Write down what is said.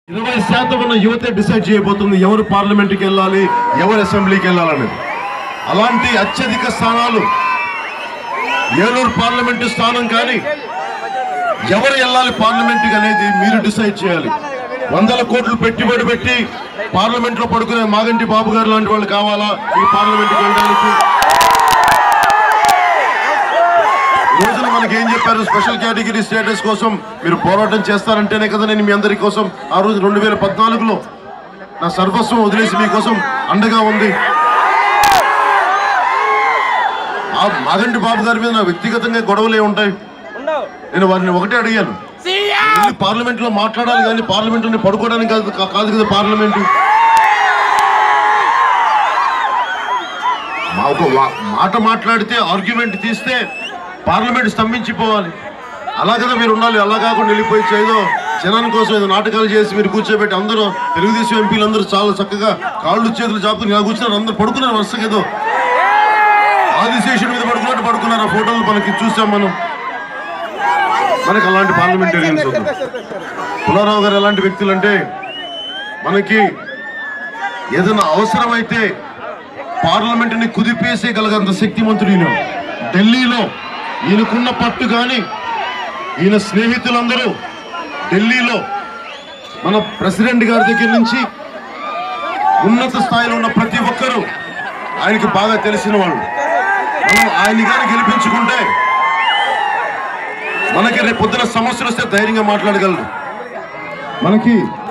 ఇరవై శాతం ఉన్న యువతే డిసైడ్ చేయబోతుంది ఎవరు పార్లమెంట్కి వెళ్ళాలి ఎవరు అసెంబ్లీకి వెళ్ళాలనేది అలాంటి అత్యధిక స్థానాలు ఏలూరు పార్లమెంటు స్థానం కానీ ఎవరు వెళ్ళాలి పార్లమెంట్కి అనేది మీరు డిసైడ్ చేయాలి వందల కోట్లు పెట్టుబడి పెట్టి పార్లమెంట్ లో పడుకునే మాగంటి బాబు గారు లాంటి వాళ్ళు కావాలా ఈ పార్లమెంట్కి వెళ్ళడానికి ఈ రోజున మనకి ఏం చెప్పారు స్పెషల్ కేటగిరీ స్టేటస్ కోసం మీరు పోరాటం చేస్తారంటేనే కదా నేను మీ అందరి కోసం ఆ రోజు రెండు వేల పద్నాలుగులో నా సర్వస్వం వదిలేసి మీకోసం అండగా ఉంది ఆ మాగంటి బాబు గారి మీద నా వ్యక్తిగతంగా గొడవలే ఉంటాయి నేను వారిని ఒకటే అడిగాను వెళ్ళి పార్లమెంట్ లో మాట్లాడాలి కానీ పార్లమెంట్ లో పడుకోవడానికి కాదు కా- కాదు కదా పార్లమెంటు మా ఒక వా- మాట మాట్లాడితే ఆర్గ్యుమెంట్ తీస్తే పార్లమెంట్ స్తంభించిపోవాలి అలా కదా మీరు ఉండాలి అలా కాకుండా వెళ్ళిపోయి ఏదో జనాని కోసం ఏదో నాటకాలు చేసి మీరు కూర్చోబెట్టి అందరూ తెలుగుదేశం ఎంపీలు అందరూ చాలా చక్కగా కాళ్ళు చేతులు చాపుకుని ఇలా కూర్చున్నారు అందరూ పడుకున్నారు వరుసగా ఏదో ఆదిశేషుడి మీద పడుకున్నట్టు పడుకున్నారు ఆ ఫోటోలు మనకి చూసాం మనం మనకి అలాంటి పార్లమెంటేరియన్స్ వద్దు పుల్లారావు గారు ఎలాంటి వ్యక్తులు అంటే మనకి ఏదైనా అవసరమైతే పార్లమెంటుని కుదిపేసేయగలగంత శక్తిమంతుడు ఈయన ఢిల్లీలో ఈయనకున్న పట్టు కానీ ఈయన స్నేహితులందరూ ఢిల్లీలో మన ప్రెసిడెంట్ గారి దగ్గర నుంచి ఉన్నత స్థాయిలో ఉన్న ప్రతి ఒక్కరూ ఆయనకి బాగా తెలిసిన వాళ్ళు మనం ఆయన కానీ గెలిపించుకుంటే మనకి రేపు పొద్దున సమస్యలు వస్తే ధైర్యంగా మాట్లాడగలరు మనకి